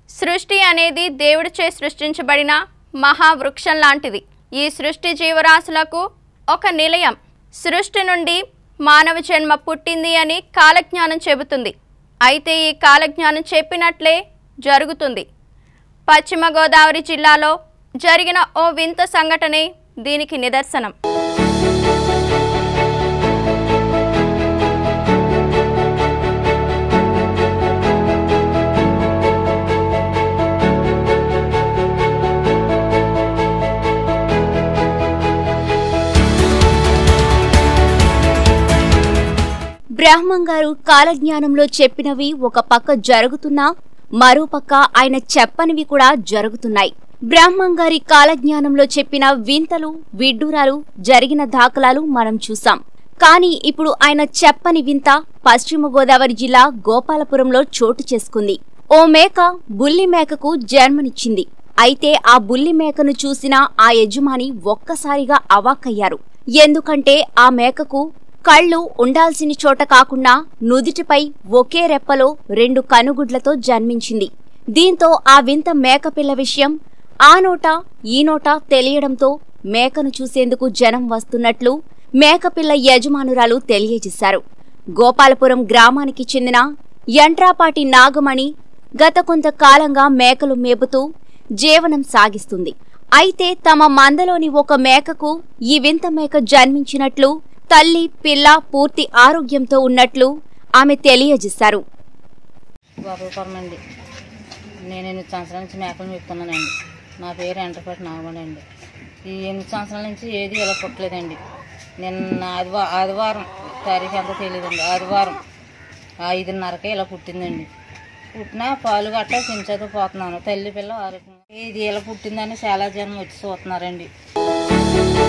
సృష్టి అనేది దేవుడిచే సృష్టించబడిన మహావృక్షం లాంటిది ఈ సృష్టి జీవరాశులకు ఒక నిలయం సృష్టి నుండి మానవ జన్మ పుట్టింది అని కాలజ్ఞానం చెబుతుంది అయితే ఈ కాలజ్ఞానం చెప్పినట్లే జరుగుతుంది పశ్చిమ గోదావరి జిల్లాలో జరిగిన ఓ వింత సంఘటనే దీనికి నిదర్శనం బ్రహ్మం గారు కాలజ్ఞానంలో చెప్పినవి ఒక పక్క జరుగుతున్నా మరో పక్క ఆయన చెప్పనివి కూడా జరుగుతున్నాయి బ్రహ్మం గారి కాలజ్ఞానంలో చెప్పిన వింతలు విడ్డూరాలు జరిగిన దాఖలాలు మనం చూసాం కానీ ఇప్పుడు ఆయన చెప్పని వింత పశ్చిమ గోదావరి జిల్లా గోపాలపురంలో చోటు చేసుకుంది ఓ మేక బుల్లి మేకకు జన్మనిచ్చింది అయితే ఆ బుల్లి మేకను చూసిన ఆ యజమాని ఒక్కసారిగా అవాక్కయ్యారు ఎందుకంటే ఆ మేకకు కళ్ళు ఉండాల్సిన చోట కాకుండా నుదిటిపై ఒకే రెప్పలో రెండు కనుగుడ్లతో జన్మించింది దీంతో ఆ వింత మేకపిల్ల విషయం ఆ నోట ఈ నోట తెలియడంతో మేకను చూసేందుకు జనం వస్తున్నట్లు మేకపిల్ల యజమానురాలు తెలియజేశారు గోపాలపురం గ్రామానికి చెందిన యంట్రాపాటి నాగమణి గత కొంతకాలంగా మేకలు మేపుతూ జీవనం సాగిస్తుంది అయితే తమ మందలోని ఒక మేకకు ఈ వింత మేక జన్మించినట్లు తల్లి పిల్ల పూర్తి ఆరోగ్యంతో ఉన్నట్లు ఆమె తెలియజేశారు గోపాలపురం అండి నేను ఎనిమిది సంవత్సరాల నుంచి మేకలు మేపుతున్నానండి నా పేరు ఎంటపేట నాగమణి అండి ఈ ఎనిమిది సంవత్సరాల నుంచి ఏది ఇలా పుట్టలేదండి నిన్న ఆదివా ఆదివారం తారీఖు అంతా తెలియదండి ఆదివారం ఐదున్నరకే ఇలా పుట్టిందండి పుట్టినా పాలు గట్ట చించతో పోతున్నాను తల్లి పిల్ల ఆరోగ్యంగా ఇది ఇలా పుట్టిందని చాలా జనం వచ్చి చూస్తున్నారండి